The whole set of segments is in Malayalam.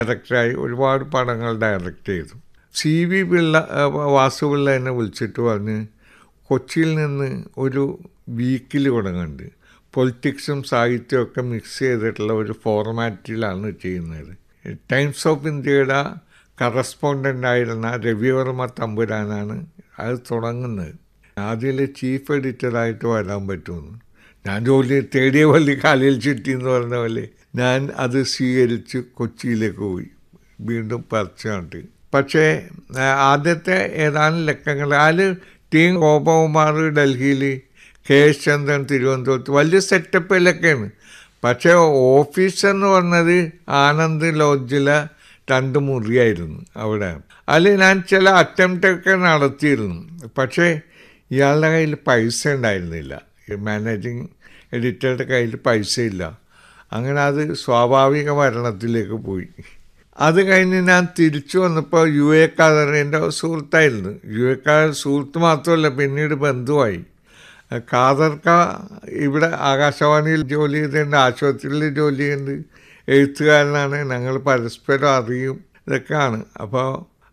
ഡയറക്ടറായി ഒരുപാട് പടങ്ങൾ ഡയറക്റ്റ് ചെയ്തു സി വി പിള്ള വാസുപിള്ള എന്നെ വിളിച്ചിട്ട് പറഞ്ഞ് കൊച്ചിയിൽ നിന്ന് ഒരു വീക്കിൽ തുടങ്ങുന്നുണ്ട് പൊളിറ്റിക്സും സാഹിത്യവും ഒക്കെ മിക്സ് ചെയ്തിട്ടുള്ള ഒരു ഫോർമാറ്റിലാണ് ചെയ്യുന്നത് ടൈംസ് ഓഫ് ഇന്ത്യയുടെ കറസ്പോണ്ടൻ്റ് ആയിരുന്ന രവിവർമ്മ തമ്പുരാനാണ് അത് തുടങ്ങുന്നത് അതിൽ ചീഫ് എഡിറ്ററായിട്ട് വരാൻ പറ്റുമെന്ന് ഞാൻ ജോലി തേടിയ പള്ളി കാലിൽ ചുറ്റി എന്ന് പറഞ്ഞ പോലെ ഞാൻ അത് സ്വീകരിച്ച് കൊച്ചിയിലേക്ക് പോയി വീണ്ടും പറിച്ചു കണ്ട് പക്ഷേ ആദ്യത്തെ ഏതാനും ലക്കങ്ങൾ അതിൽ ടി ഗോപകുമാർ ഡൽഹിയിൽ കെ എസ് ചന്ദ്രൻ തിരുവനന്തപുരത്ത് വലിയ സെറ്റപ്പിലൊക്കെയാണ് പക്ഷേ ഓഫീസ് എന്ന് പറഞ്ഞത് ആനന്ദ് ലോഡ്ജിലെ രണ്ട് മുറിയായിരുന്നു അവിടെ അതിൽ ഞാൻ ചില അറ്റംപ്റ്റൊക്കെ നടത്തിയിരുന്നു പക്ഷേ ഇയാളുടെ കയ്യിൽ പൈസ ഉണ്ടായിരുന്നില്ല മാനേജിങ് എഡിറ്ററുടെ കയ്യിൽ പൈസ ഇല്ല അങ്ങനെ അത് സ്വാഭാവിക മരണത്തിലേക്ക് പോയി അത് കഴിഞ്ഞ് ഞാൻ തിരിച്ചു വന്നപ്പോൾ യു എ ഖാദറിൻ്റെ സുഹൃത്തായിരുന്നു യു എ ഖാദർ സുഹൃത്ത് മാത്രമല്ല പിന്നീട് ബന്ധുവായി ഖാദർക്ക ഇവിടെ ആകാശവാണിയിൽ ജോലി ചെയ്തിട്ടുണ്ട് ആശുപത്രിയിൽ ജോലി ചെയ്യുന്നുണ്ട് എഴുത്തുകാരനാണ് ഞങ്ങൾ പരസ്പരം അറിയും ഇതൊക്കെയാണ് അപ്പോൾ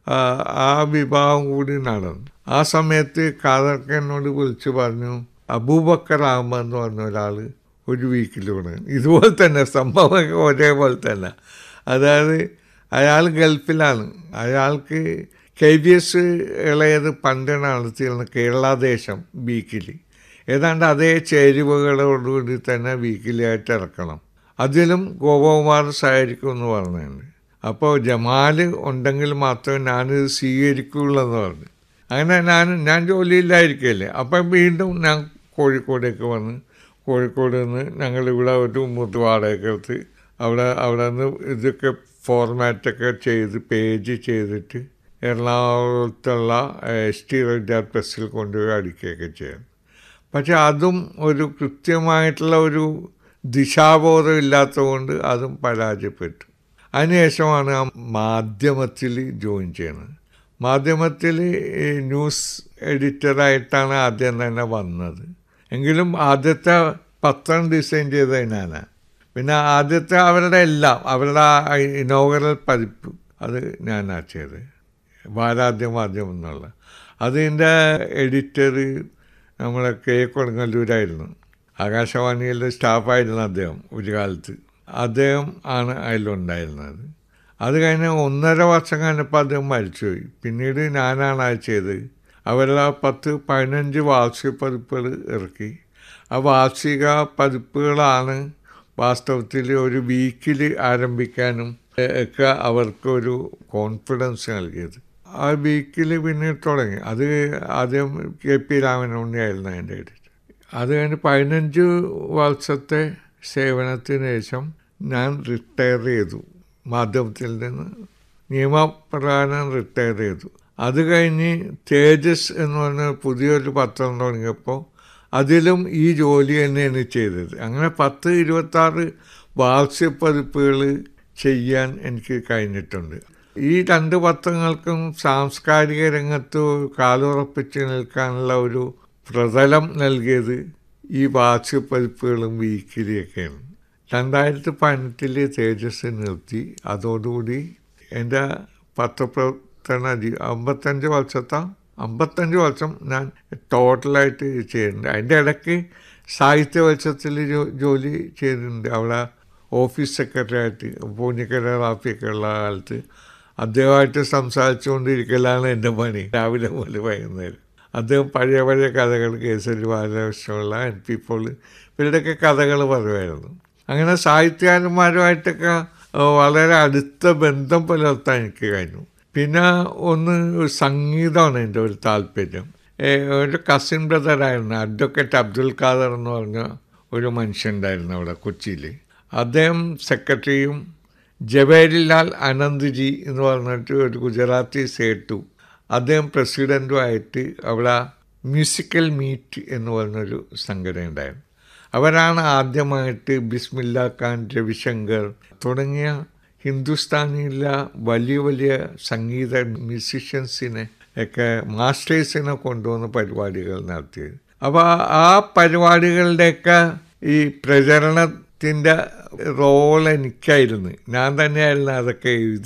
ആ വിവാഹം കൂടി നടന്നു ആ സമയത്ത് ഖാദർക്ക എന്നോട് വിളിച്ചു പറഞ്ഞു അബൂബക്കർ അഹമ്മദ് എന്ന് പറഞ്ഞ ഒരാൾ ഒരു വീക്കിലൂടെ ഇതുപോലെ തന്നെ സംഭവമൊക്കെ ഒരേപോലെ തന്നെ അതായത് അയാൾ ഗൾഫിലാണ് അയാൾക്ക് കെ ബി എസ് ഇളയത് പണ്ട് നടത്തിയിരുന്ന കേരളദേശം വീക്കിൽ ഏതാണ്ട് അതേ ചേരുവകളോടുകൂടി തന്നെ വീക്കിലായിട്ട് ഇറക്കണം അതിലും ഗോപകുമാർ സഹകരിക്കും എന്ന് പറഞ്ഞിട്ടുണ്ട് അപ്പോൾ ജമാൽ ഉണ്ടെങ്കിൽ മാത്രമേ ഞാനിത് സ്വീകരിക്കുകയുള്ളൂ എന്ന് പറഞ്ഞു അങ്ങനെ ഞാൻ ഞാൻ ജോലിയില്ലായിരിക്കല്ലേ അപ്പം വീണ്ടും ഞാൻ കോഴിക്കോടേക്ക് വന്ന് കോഴിക്കോട് നിന്ന് ഞങ്ങളിവിടെ ഒരു മുറി വാടകയ്ക്ക് എടുത്ത് അവിടെ അവിടെ നിന്ന് ഇതൊക്കെ ഫോർമാറ്റൊക്കെ ചെയ്ത് പേജ് ചെയ്തിട്ട് എറണാകുളത്തുള്ള എസ് ടി റെഡ്ഡാർ പ്രസ്സിൽ കൊണ്ടുപോയി അടിക്കുകയൊക്കെ ചെയ്യാം പക്ഷെ അതും ഒരു കൃത്യമായിട്ടുള്ള ഒരു ദിശാബോധം ഇല്ലാത്തതുകൊണ്ട് അതും പരാജയപ്പെട്ടു അതിനുശേഷമാണ് ആ മാധ്യമത്തിൽ ജോയിൻ ചെയ്യുന്നത് മാധ്യമത്തിൽ ന്യൂസ് എഡിറ്ററായിട്ടാണ് ആദ്യം തന്നെ വന്നത് എങ്കിലും ആദ്യത്തെ പത്രം ഡിസൈൻ ചെയ്തത് ഞാനാണ് പിന്നെ ആദ്യത്തെ അവരുടെ എല്ലാം അവരുടെ ഇനോഗറൽ പതിപ്പ് അത് ഞാനാണ് ചെയ്തത് വാരാദ്യ മാധ്യമം എന്നുള്ള അതിൻ്റെ എഡിറ്റർ നമ്മളെ കെ കൊടുങ്ങല്ലൂരായിരുന്നു ആകാശവാണിയിലെ സ്റ്റാഫായിരുന്നു അദ്ദേഹം ഒരു കാലത്ത് അദ്ദേഹം ആണ് അതിലുണ്ടായിരുന്നത് അത് കഴിഞ്ഞ് ഒന്നര വർഷം കഴിഞ്ഞപ്പോൾ അദ്ദേഹം മരിച്ചുപോയി പിന്നീട് ഞാനാണ് അത് ചെയ്തത് അവരുടെ പത്ത് പതിനഞ്ച് വാർഷിക പതിപ്പുകൾ ഇറക്കി ആ വാർഷിക പതിപ്പുകളാണ് വാസ്തവത്തിൽ ഒരു വീക്കിൽ ആരംഭിക്കാനും ഒക്കെ അവർക്കൊരു കോൺഫിഡൻസ് നൽകിയത് ആ വീക്കിൽ പിന്നീട് തുടങ്ങി അത് ആദ്യം കെ പി രാമനുണ്ണിയായിരുന്നു അതിൻ്റെ എഡിറ്റർ അത് കഴിഞ്ഞ് പതിനഞ്ച് വർഷത്തെ സേവനത്തിന് ശേഷം ഞാൻ റിട്ടയർ ചെയ്തു മാധ്യമത്തിൽ നിന്ന് നിയമപ്രകാരം റിട്ടയർ ചെയ്തു അത് കഴിഞ്ഞ് തേജസ് എന്ന് പറഞ്ഞ പുതിയൊരു പത്രം തുടങ്ങിയപ്പോൾ അതിലും ഈ ജോലി തന്നെയാണ് ചെയ്തത് അങ്ങനെ പത്ത് ഇരുപത്താറ് വാർഷിക പതിപ്പുകൾ ചെയ്യാൻ എനിക്ക് കഴിഞ്ഞിട്ടുണ്ട് ഈ രണ്ട് പത്രങ്ങൾക്കും സാംസ്കാരിക രംഗത്ത് കാലുറപ്പിച്ച് നിൽക്കാനുള്ള ഒരു പ്രതലം നൽകിയത് ഈ വാർഷിക പതിപ്പുകളും വീക്കിലിയൊക്കെയാണ് രണ്ടായിരത്തി പതിനെട്ടിൽ തേജസ് നിർത്തി അതോടുകൂടി എൻ്റെ പത്രപ്രവർത്തന അമ്പത്തഞ്ച് വർഷത്തെ അമ്പത്തഞ്ച് വർഷം ഞാൻ ടോട്ടലായിട്ട് ചെയ്യുന്നുണ്ട് അതിൻ്റെ ഇടയ്ക്ക് സാഹിത്യ വർഷത്തിൽ ജോലി ചെയ്തിട്ടുണ്ട് അവിടെ ഓഫീസ് സെക്രട്ടറി ആയിട്ട് പൂഞ്ഞിക്കര റാഫിയൊക്കെ ഉള്ള കാലത്ത് അദ്ദേഹമായിട്ട് സംസാരിച്ചുകൊണ്ടിരിക്കലാണ് എൻ്റെ പണി രാവിലെ മുതൽ വൈകുന്നേരം അദ്ദേഹം പഴയ പഴയ കഥകൾ കേസരി ബാലകൃഷ്ണമുള്ള എൻ പി പോൾ ഇവരുടെയൊക്കെ കഥകൾ പറയുമായിരുന്നു അങ്ങനെ സാഹിത്യകാരന്മാരുമായിട്ടൊക്കെ വളരെ അടുത്ത ബന്ധം പുലർത്താൻ എനിക്ക് കഴിഞ്ഞു പിന്നെ ഒന്ന് സംഗീതമാണ് എൻ്റെ ഒരു താല്പര്യം ഒരു കസിൻ ബ്രദറായിരുന്നു അഡ്വക്കേറ്റ് അബ്ദുൽ ഖാദർ എന്ന് പറഞ്ഞ ഒരു മനുഷ്യനുണ്ടായിരുന്നു അവിടെ കൊച്ചിയിൽ അദ്ദേഹം സെക്രട്ടറിയും ജവേരിലാൽ അനന്ത്ജി എന്ന് പറഞ്ഞിട്ട് ഒരു ഗുജറാത്തി സേട്ടു അദ്ദേഹം പ്രസിഡൻറ്റുമായിട്ട് അവിടെ മ്യൂസിക്കൽ മീറ്റ് എന്ന് പറഞ്ഞൊരു സംഘടന ഉണ്ടായിരുന്നു അവരാണ് ആദ്യമായിട്ട് ബിസ്മില്ല ഖാൻ രവിശങ്കർ തുടങ്ങിയ ഹിന്ദുസ്ഥാനിയിലെ വലിയ വലിയ സംഗീത മ്യൂസിഷ്യൻസിനെ ഒക്കെ മാസ്റ്റേഴ്സിനെ കൊണ്ടുവന്ന പരിപാടികൾ നടത്തിയത് അപ്പോൾ ആ പരിപാടികളുടെയൊക്കെ ഈ പ്രചരണത്തിൻ്റെ റോൾ എനിക്കായിരുന്നു ഞാൻ തന്നെയായിരുന്നു അതൊക്കെ എഴുതി